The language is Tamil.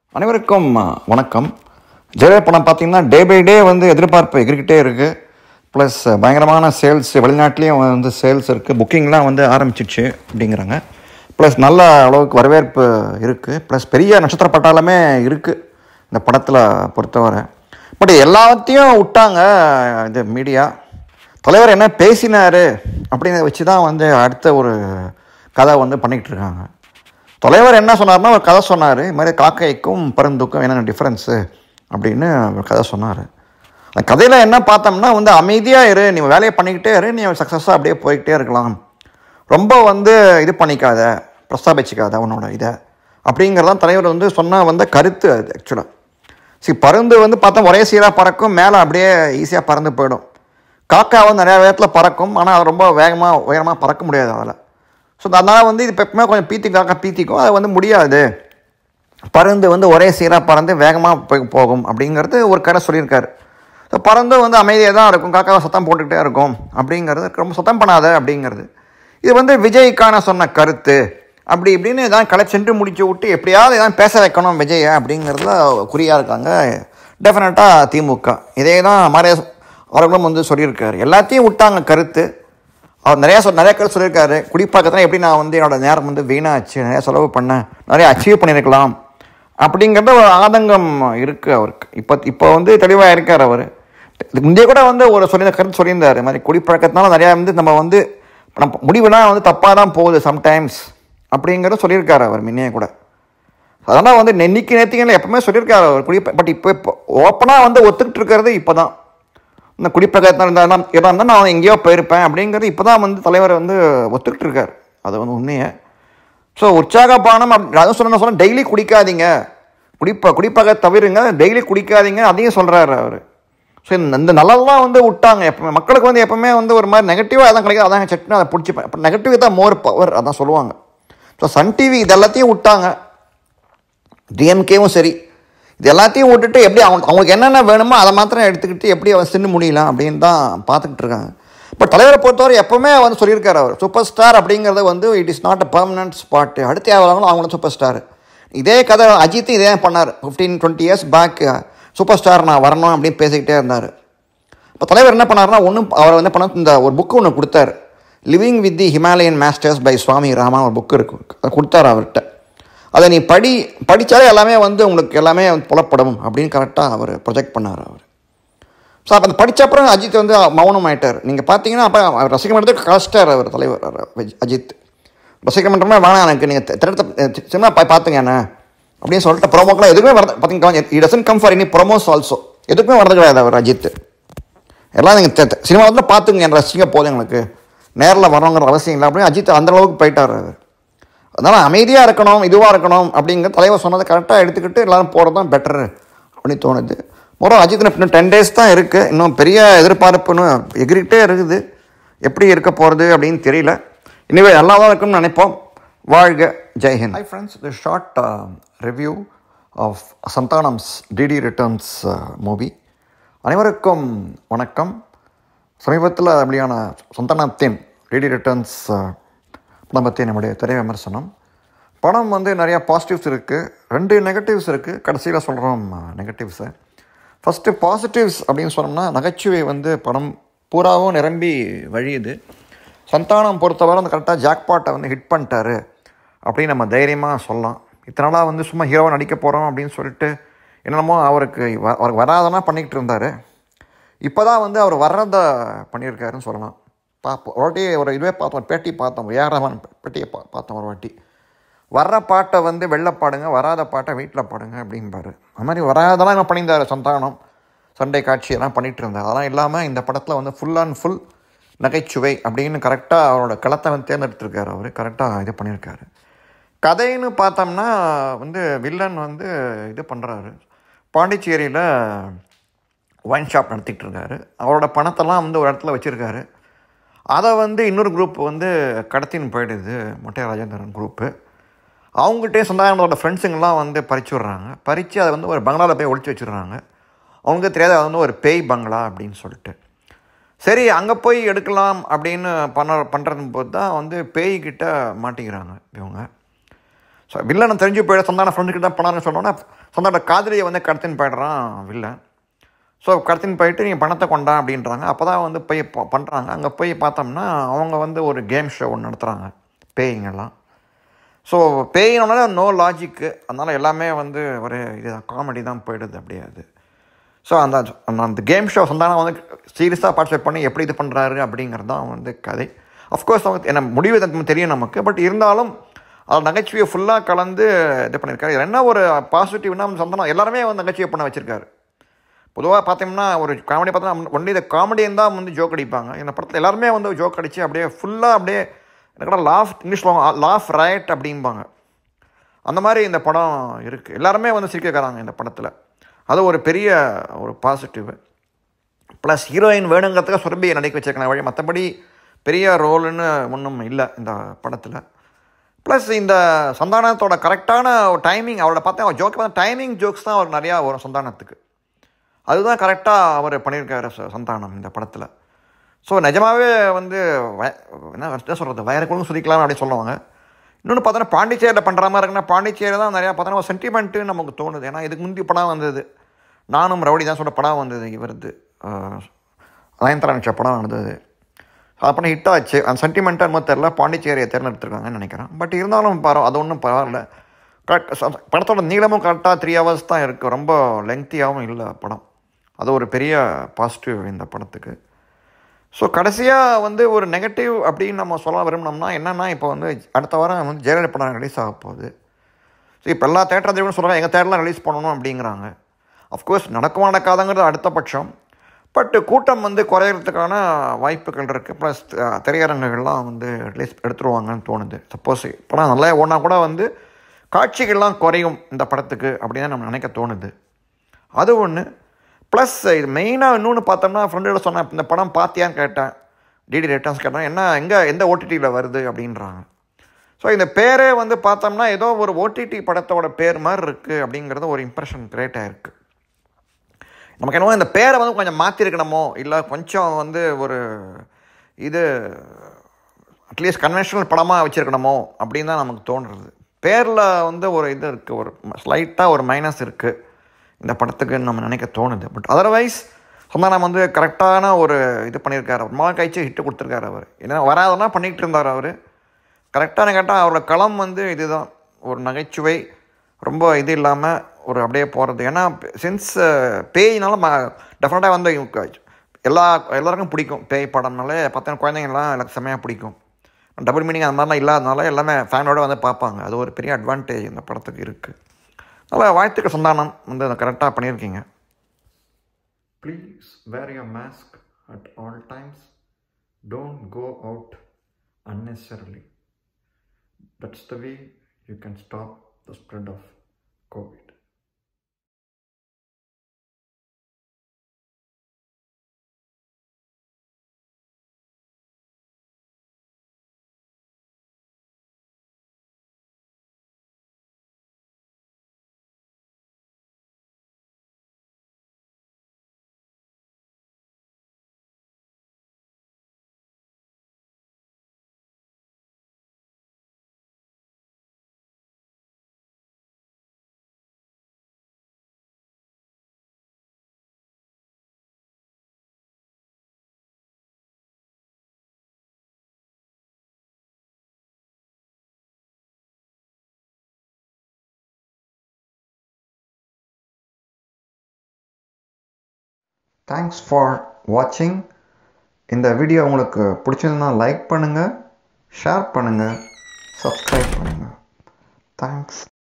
அனைவருக்கும் வணக்கம் ஜெயலலிதா படம் பார்த்தீங்கன்னா டே பை டே வந்து எதிர்பார்ப்பு எகிரிக்கிட்டே இருக்குது ப்ளஸ் பயங்கரமான சேல்ஸ் வெளிநாட்டிலையும் வந்து சேல்ஸ் இருக்குது புக்கிங்லாம் வந்து ஆரம்பிச்சிடுச்சு அப்படிங்கிறாங்க ப்ளஸ் நல்ல அளவுக்கு வரவேற்பு இருக்குது ப்ளஸ் பெரிய நட்சத்திர பட்டாளமே இருக்குது இந்த படத்தில் பொறுத்தவரை பட் எல்லாத்தையும் விட்டாங்க இந்த மீடியா தலைவர் என்ன பேசினார் அப்படிங்கிறத வச்சு தான் வந்து அடுத்த ஒரு கதை வந்து பண்ணிக்கிட்டு இருக்காங்க தலைவர் என்ன சொன்னார்னா ஒரு கதை சொன்னார் இது மாதிரி காக்கைக்கும் பருந்துக்கும் என்னென்ன டிஃப்ரென்ஸு அப்படின்னு ஒரு கதை சொன்னார் அந்த கதையில் என்ன பார்த்தோம்னா வந்து அமைதியாக இரு நீ வேலையை பண்ணிக்கிட்டே இரு நீ சக்ஸஸாக அப்படியே போய்கிட்டே இருக்கலாம் ரொம்ப வந்து இது பண்ணிக்காத பிரஸ்தாபிச்சிக்காத உன்னோட இதை அப்படிங்கிறதான் தலைவர் வந்து சொன்ன வந்த கருத்து அது ஆக்சுவலாக சரி பருந்து வந்து பார்த்தா ஒரே சீராக பறக்கும் மேலே அப்படியே ஈஸியாக பறந்து போயிடும் காக்கா வந்து நிறையா வேகத்தில் பறக்கும் ஆனால் அது ரொம்ப வேகமாக உயரமாக பறக்க முடியாது அதில் ஸோ அதனால் வந்து இது எப்பவுமே கொஞ்சம் பீத்தி காக்கா பீத்திக்கும் அது வந்து முடியாது பருந்து வந்து ஒரே சீராக பறந்து வேகமாக போய் போகும் அப்படிங்கிறது ஒரு கடை சொல்லியிருக்காரு ஸோ பறந்து வந்து அமைதியாக தான் இருக்கும் காக்கா சத்தம் போட்டுக்கிட்டே இருக்கும் அப்படிங்கிறது ரொம்ப சத்தம் பண்ணாத அப்படிங்கிறது இது வந்து விஜய்க்கான சொன்ன கருத்து அப்படி இப்படின்னு இதான் கலை சென்று முடிச்சு விட்டு எப்படியாவது இதான் பேச வைக்கணும் விஜயை அப்படிங்கிறதுல குறியாக இருக்காங்க டெஃபினட்டாக திமுக இதே தான் மாரிய அவர்களும் வந்து சொல்லியிருக்காரு எல்லாத்தையும் விட்டாங்க கருத்து அவர் நிறையா சொல் நிறைய கருத்து சொல்லியிருக்காரு குடிப்பாக்கத்தில் எப்படி நான் வந்து என்னோட நேரம் வந்து வீணாச்சு நிறையா செலவு பண்ணேன் நிறைய அச்சீவ் பண்ணியிருக்கலாம் அப்படிங்கிறத ஒரு ஆதங்கம் இருக்குது அவருக்கு இப்போ இப்போ வந்து தெளிவாக இருக்கார் அவர் இதுக்கு முந்தைய கூட வந்து ஒரு சொல்லி கருத்து சொல்லியிருந்தார் இது மாதிரி குடிப்பழக்கத்தினால நிறையா வந்து நம்ம வந்து நம்ம முடிவுனா வந்து தப்பாக தான் போகுது சம்டைம்ஸ் அப்படிங்கிறத சொல்லியிருக்காரு அவர் முன்னையே கூட அதனால் வந்து நென்னிக்கு நேத்திகள் எப்பவுமே சொல்லியிருக்காரு அவர் குடி பட் இப்போ இப்போ ஓப்பனாக வந்து ஒத்துக்கிட்டு இருக்கிறது இப்போ தான் இந்த குடிப்பழக்கத்தில் இருந்தால் இருந்தால் நான் எங்கேயோ போயிருப்பேன் அப்படிங்கிறது இப்போ தான் வந்து தலைவர் வந்து ஒத்துக்கிட்டு இருக்கார் அது வந்து உண்மையை ஸோ உற்சாகப்பானம் அப்படி அதுவும் சொன்ன சொன்னால் டெய்லி குடிக்காதீங்க குடிப்ப குடிப்பக தவிருங்க டெய்லி குடிக்காதீங்க அதையும் சொல்கிறாரு அவர் ஸோ இந்த இந்த நல்லதெல்லாம் வந்து விட்டாங்க எப்பவுமே மக்களுக்கு வந்து எப்பவுமே வந்து ஒரு மாதிரி நெகட்டிவாக எதாவது கிடைக்கும் அதான் சட்னி அதை பிடிச்சிப்பேன் இப்போ நெகட்டிவ் தான் மோர் பவர் அதான் சொல்லுவாங்க ஸோ சன் டிவி இது எல்லாத்தையும் விட்டாங்க டிஎம்கேவும் சரி இது எல்லாத்தையும் விட்டுட்டு எப்படி அவங்க அவங்களுக்கு என்னென்ன வேணுமோ அதை மாத்திரம் எடுத்துக்கிட்டு எப்படி அவன் சின்ன முடியலாம் அப்படின்னு தான் பார்த்துக்கிட்டு இருக்காங்க இப்போ தலைவரை பொறுத்தவரை எப்போவுமே வந்து சொல்லியிருக்காரு அவர் சூப்பர் ஸ்டார் அப்படிங்கிறது வந்து it is not a permanent spot அடுத்து யாராலும் அவங்களும் சூப்பர் ஸ்டார் இதே கதை அஜித்தும் இதே பண்ணார் fifteen twenty years back super star நான் வரணும் அப்படின்னு பேசிக்கிட்டே இருந்தார் இப்போ தலைவர் என்ன பண்ணாருன்னா ஒன்றும் அவர் வந்து பண்ண இந்த ஒரு புக்கு ஒன்று கொடுத்தாரு living with the Himalayan masters by Swami Rama ஒரு புக்கு இருக்கு அதை கொடுத்தாரு அவர்கிட்ட அதை நீ படி படித்தாலே எல்லாமே வந்து உங்களுக்கு எல்லாமே புலப்படும் அப்படின்னு கரெக்டாக அவர் ப்ரொஜெக்ட் பண்ணார் அவர் ஸோ அப்போ அந்த படித்த அப்புறம் அஜித் வந்து மௌனம் ஆயிட்டார் நீங்கள் பார்த்தீங்கன்னா அப்போ அவர் ரசிக மன்றத்தை கலஸ்டார் அவர் தலைவர் அஜித் ரசிக மன்றமே வேணாம் எனக்கு நீங்கள் திரைத்த சினிமா போய் பார்த்துங்க என்ன அப்படின்னு சொல்லிட்டு ப்ரோமோக்கெலாம் எதுவுமே வரது பார்த்தீங்கன்னா it doesn't come for any promos also எதுக்குமே வரது கிடையாது அவர் அஜித் எல்லாம் நீங்கள் சினிமா வந்து பார்த்துங்க என் ரசிங்க போதும் எங்களுக்கு நேரில் வரணுங்கிற அவசியம் இல்லை அப்படின்னு அஜித் அந்த அளவுக்கு போயிட்டார் அவர் அதனால் அமைதியாக இருக்கணும் இதுவாக இருக்கணும் அப்படிங்கிற தலைவர் சொன்னதை கரெக்டாக எடுத்துக்கிட்டு எல்லோரும் போகிறது தான் பெட்டரு அப்படின்னு தோணுது மொரம் அஜித் இன்னும் டென் டேஸ் தான் இருக்குது இன்னும் பெரிய எதிர்பார்ப்புன்னு எகிரிக்கிட்டே இருக்குது எப்படி இருக்க போகிறது அப்படின்னு தெரியல இனிவே நல்லா தான் இருக்குன்னு நினைப்போம் வாழ்க Jai Hind hi friends the short review of Santhanam's DD returns movie அனைவருக்கும் வணக்கம் சமீபத்தில் அப்படியான சந்தானத்தின் டிடி ரிட்டர்ன்ஸ் படம் பற்றி நம்முடைய திரை விமர்சனம் படம் வந்து நிறையா பாசிட்டிவ்ஸ் இருக்குது ரெண்டு நெகட்டிவ்ஸ் இருக்குது கடைசியில் சொல்கிறோம் நெகட்டிவ்ஸை ஃபஸ்ட்டு பாசிட்டிவ்ஸ் அப்படின்னு சொன்னோம்னா நகைச்சுவை வந்து படம் பூராவும் நிரம்பி வழியுது சந்தானம் பொறுத்தவரை அந்த கரெக்டாக ஜாக்பாட்டை வந்து ஹிட் பண்ணிட்டாரு அப்படின்னு நம்ம தைரியமாக சொல்லலாம் இத்தனை நாளாக வந்து சும்மா ஹீரோவாக நடிக்க போகிறோம் அப்படின்னு சொல்லிட்டு என்னென்னமோ அவருக்கு வ அவருக்கு வராதனா பண்ணிக்கிட்டு இருந்தார் இப்போ தான் வந்து அவர் வர்றதை பண்ணியிருக்காருன்னு சொல்லலாம் பார்ப்போம் ஒரு வாட்டி ஒரு இதுவே பார்த்தோம் ஒரு பேட்டி பார்த்தோம் ஏஆர் ரஹ்மான் பேட்டியை பா பார்த்தோம் ஒரு வாட்டி வர்ற பாட்டை வந்து வெளில பாடுங்க வராத பாட்டை வீட்டில் பாடுங்க அப்படிம்பாரு அது மாதிரி வராதெல்லாம் என்ன பண்ணியிருந்தார் சந்தானம் சண்டை காட்சி எல்லாம் பண்ணிகிட்டு இருந்தார் அதெல்லாம் இல்லாமல் இந்த படத்தில் வந்து ஃபுல் அண்ட் ஃபுல் நகைச்சுவை அப்படின்னு கரெக்டாக அவரோட களத்தை வந்து தேர்ந்தெடுத்திருக்காரு அவர் கரெக்டாக இது பண்ணியிருக்காரு கதைன்னு பார்த்தோம்னா வந்து வில்லன் வந்து இது பண்ணுறாரு பாண்டிச்சேரியில் ஒயின் ஷாப் நடத்திட்டு இருக்காரு அவரோட பணத்தெல்லாம் வந்து ஒரு இடத்துல வச்சுருக்காரு அதை வந்து இன்னொரு குரூப் வந்து கடத்தின்னு போயிடுது மொட்டைய ராஜேந்திரன் குரூப்பு அவங்ககிட்டே சொந்தங்களோட ஃப்ரெண்ட்ஸுங்கெல்லாம் வந்து பறிச்சு விட்றாங்க பறித்து அதை வந்து ஒரு பங்களாவில் போய் ஒழிச்சு வச்சுடுறாங்க அவங்களுக்கு தெரியாது அது வந்து ஒரு பேய் பங்களா அப்படின்னு சொல்லிட்டு சரி அங்கே போய் எடுக்கலாம் அப்படின்னு பண்ண பண்ணுறது போது தான் வந்து பேய்கிட்ட மாட்டிக்கிறாங்க இவங்க ஸோ வில்லன் தெரிஞ்சு போயிட சந்தான ஃப்ரெண்டுக்கு தான் பண்ணாருன்னு சொன்னோன்னா சந்தான காதலியை வந்து கடத்தின்னு போயிடுறான் வில்லன் ஸோ கடத்தின்னு போயிட்டு நீங்கள் பணத்தை கொண்டா அப்படின்றாங்க அப்போ தான் வந்து போய் ப- பண்ணுறாங்க அங்கே போய் பார்த்தோம்னா அவங்க வந்து ஒரு கேம் ஷோ ஒன்று நடத்துகிறாங்க பேய்ங்கெல்லாம் ஸோ பேயினோட நோ லாஜிக்கு அதனால் எல்லாமே வந்து ஒரு இது காமெடி தான் போயிடுது அப்படியே அது ஸோ அந்த அந்த- அந்த கேம் ஷோ சந்தானம் வந்து சீரியஸாக பார்ட்டிசிபேட் பண்ணி எப்படி இது பண்ணுறாரு அப்படிங்கிறது தான் வந்து கதை அஃப்கோர்ஸ் அவங்க என்ன முடிவு எனக்கு தெரியும் நமக்கு பட் இருந்தாலும் அது நகைச்சுவையை ஃபுல்லாக கலந்து இது பண்ணியிருக்காரு இதுல என்ன ஒரு பாசிட்டிவ்னா சந்தானம் எல்லாருமே வந்து நகைச்சுவை பண்ண வச்சிருக்காரு பொதுவாக பார்த்தோம்னா ஒரு காமெடி பார்த்தா ஒன்லி இந்த காமெடியன் தான் வந்து ஜோக் அடிப்பாங்க இந்த படத்தில் எல்லாருமே வந்து ஜோக் அடித்து அப்படியே ஃபுல்லாக அப்படியே எனக்கு லாஃப் இங்கிலீஷில் லாஃப் ரைட் அப்படிம்பாங்க அந்த மாதிரி இந்த படம் இருக்குது எல்லாருமே வந்து சிரிக்கிறாங்க இந்த படத்தில் அது ஒரு பெரிய ஒரு பாசிட்டிவ் ப்ளஸ் ஹீரோயின் வேணுங்கிறதுக்காக சுரபியை நடிக்க வச்சிருக்கேன் வழி மற்றபடி பெரிய ரோலுன்னு ஒன்றும் இல்லை இந்த படத்தில் ப்ளஸ் இந்த சந்தானத்தோட கரெக்டான டைமிங் அவரோட பார்த்தா ஜோக் பார்த்தா டைமிங் ஜோக்ஸ் தான் அவர் நிறையா வரும் சந்தானத்துக்கு அதுதான் கரெக்டாக அவர் பண்ணியிருக்காரு ச- சந்தானம் இந்த படத்தில் ஸோ நிஜமாவே வந்து வய என்ன என்ன சொல்கிறது வயறுக்குள்ளும் சுதிக்கலாம் அப்படின்னு சொல்லுவாங்க இன்னொன்று பார்த்தோன்னா பாண்டிச்சேரியில் பண்ணுற மாதிரி இருக்குன்னா பாண்டிச்சேரி தான் நிறையா பார்த்தோன்னா ஒரு சென்டிமெண்ட்டு நமக்கு தோணுது ஏன்னா இதுக்கு முந்தி படம் வந்தது நானும் ரவுடி தான் சொல்ல படம் வந்தது இவரது நயன்தாரா நடிச்ச படம் வந்தது அது படம் ஹிட் ஆச்சு அந்த சென்டிமெண்ட்டாக என்னமோ தெரில பாண்டிச்சேரியை தேர்ந்தெடுத்துருக்காங்கன்னு நினைக்கிறேன் பட் இருந்தாலும் பரவ அது ஒன்றும் பரவாயில்ல கரெக்ட் படத்தோட நீளமும் கரெக்டாக த்ரீ ஹவர்ஸ் தான் இருக்குது ரொம்ப லெங்க்த்தியாகவும் இல்லை படம் அது ஒரு பெரிய பாசிட்டிவ் இந்த படத்துக்கு ஸோ கடைசியாக வந்து ஒரு நெகட்டிவ் அப்படின்னு நம்ம சொல்ல விரும்பினோம்னா என்னென்னா இப்போ வந்து அடுத்த வாரம் வந்து ஜெயலலிதா படம் ரிலீஸ் ஆக போகுது ஸோ இப்போ எல்லா தேட்டர் அதிபரும் சொல்கிறாங்க எங்கள் தேட்டரில் ரிலீஸ் பண்ணணும் அப்படிங்கிறாங்க அஃப்கோர்ஸ் நடக்குமா நடக்காதங்கிறது அடுத்த பட்சம் பட் கூட்டம் வந்து குறையிறதுக்கான வாய்ப்புகள் இருக்குது ப்ளஸ் திரையரங்குகள்லாம் வந்து ரிலீஸ் எடுத்துருவாங்கன்னு தோணுது சப்போஸ் இப்போலாம் நல்லா ஓடினா கூட வந்து காட்சிகள்லாம் குறையும் இந்த படத்துக்கு அப்படின்னு நம்ம நினைக்க தோணுது அது ஒன்று ப்ளஸ் இது மெயினாக இன்னொன்று பார்த்தோம்னா ஃப்ரெண்டோட சொன்னேன் இந்த படம் பார்த்தியான்னு கேட்டேன் டிடி ரிட்டர்ன்ஸ் கேட்டேன் என்ன எங்கே எந்த ஓடிடியில் வருது அப்படின்றாங்க ஸோ இந்த பேரே வந்து பார்த்தோம்னா ஏதோ ஒரு ஓடிடி படத்தோட பேர் மாதிரி இருக்குது அப்படிங்கிறது ஒரு இம்ப்ரெஷன் கிரியேட் ஆகிருக்கு நமக்கு என்னவோ இந்த பேரை வந்து கொஞ்சம் மாற்றிருக்கணுமோ இல்லை கொஞ்சம் வந்து ஒரு இது அட்லீஸ்ட் கன்வென்ஷனல் படமாக வச்சுருக்கணுமோ அப்படின்னு தான் நமக்கு தோன்றுறது பேரில் வந்து ஒரு இது இருக்குது ஒரு ஸ்லைட்டாக ஒரு மைனஸ் இருக்குது இந்த படத்துக்குன்னு நம்ம நினைக்க தோணுது பட் அதர்வைஸ் சந்தானம் வந்து கரெக்டான ஒரு இது பண்ணியிருக்காரு ஒரு மால் கழிச்சு ஹிட்டு கொடுத்துருக்காரு அவர் ஏன்னா வராதெல்லாம் பண்ணிகிட்டு இருந்தார் அவர் கரெக்டான கேட்டால் அவரோட களம் வந்து இதுதான் ஒரு நகைச்சுவை ரொம்ப இது இல்லாமல் ஒரு அப்படியே போகிறது ஏன்னா சின்ஸ் பேய்னால ம டெஃபினட்டாக வந்து இவங்க எல்லா எல்லாருக்கும் பிடிக்கும் பேய் படம்னாலே பார்த்தா குழந்தைங்கள்லாம் எனக்கு செம்மையாக பிடிக்கும் டபுள் மீனிங் அந்த மாதிரிலாம் இல்லாதனால எல்லாமே ஃபேனோட வந்து பார்ப்பாங்க அது ஒரு பெரிய அட்வான்டேஜ் இந்த படத்துக்கு இருக்குது அதனால் வாழ்த்துக்கள் சந்தானம் வந்து அதை கரெக்டாக பண்ணியிருக்கீங்க please wear your mask at all times don't go out unnecessarily. That's the way you can stop the spread of COVID. Thanks for வாட்சிங் இந்த வீடியோ உங்களுக்கு பிடிச்சிருந்தா லைக் பண்ணுங்கள் ஷேர் பண்ணுங்கள் சப்ஸ்கிரைப் பண்ணுங்கள் தேங்க்ஸ்